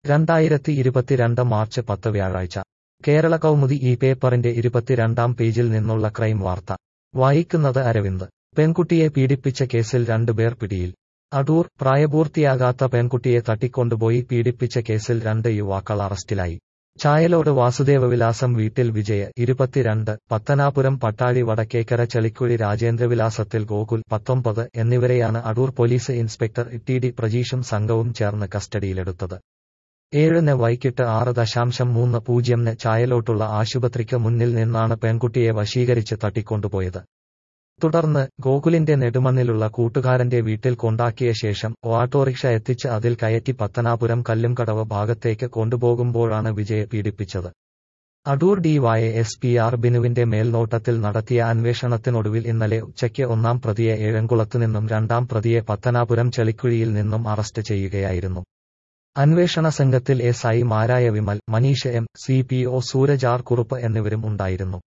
രണ്ടായിരത്തി ഇരുപത്തിരണ്ട് മാർച്ച് പത്ത് വ്യാഴാഴ്ച കേരള കൗമുദി ഈ പേപ്പറിന്റെ ഇരുപത്തിരണ്ടാം പേജിൽ നിന്നുള്ള ക്രൈം വാർത്ത വായിക്കുന്നത് അരവിന്ദ് പെൺകുട്ടിയെ പീഡിപ്പിച്ച കേസിൽ രണ്ടുപേർ പിടിയിൽ അടൂർ പ്രായപൂർത്തിയാകാത്ത പെൺകുട്ടിയെ തട്ടിക്കൊണ്ടുപോയി പീഡിപ്പിച്ച കേസിൽ രണ്ട് യുവാക്കൾ അറസ്റ്റിലായി ചായലോട് വാസുദേവ വിലാസം വീട്ടിൽ വിജയ ഇരുപത്തിരണ്ട് പത്തനാപുരം പട്ടാഴി വടക്കേക്കര ചെളിക്കുഴി രാജേന്ദ്രവിലാസത്തിൽ ഗോകുൽ പത്തൊമ്പത് എന്നിവരെയാണ് Adoor police inspector T D പ്രജീഷും സംഘവും ചേർന്ന് കസ്റ്റഡിയിലെടുത്തത് ഏഴിന് വൈകിട്ട് ആറ് ദശാംശം മൂന്ന് പൂജ്യംന് ചായലോട്ടുള്ള ആശുപത്രിക്ക് മുന്നിൽ നിന്നാണ് പെൺകുട്ടിയെ വശീകരിച്ച് തട്ടിക്കൊണ്ടുപോയത് തുടർന്ന് ഗോകുലിന്റെ നെടുമണ്ണിലുള്ള കൂട്ടുകാരന്റെ വീട്ടിൽ കൊണ്ടാക്കിയ ശേഷം ഓട്ടോറിക്ഷ എത്തിച്ച് അതിൽ കയറ്റി പത്തനാപുരം കല്ലുംകടവ് ഭാഗത്തേക്ക് കൊണ്ടുപോകുമ്പോഴാണ് വിജയെ പീഡിപ്പിച്ചത് Adoor D Y S P R ബിനുവിന്റെ മേൽനോട്ടത്തിൽ നടത്തിയ അന്വേഷണത്തിനൊടുവിൽ ഇന്നലെ ഉച്ചയ്ക്ക് ഒന്നാം പ്രതിയെ ഏഴംകുളത്തുനിന്നും രണ്ടാം പ്രതിയെ പത്തനാപുരം ചെളിക്കുഴിയിൽ നിന്നും അറസ്റ്റ് ചെയ്യുകയായിരുന്നു അന്വേഷണ സംഘത്തിൽ എസ് ഐ മാരായ Vimal Manish M C P O Sooraj R Kurup എന്നിവരും ഉണ്ടായിരുന്നു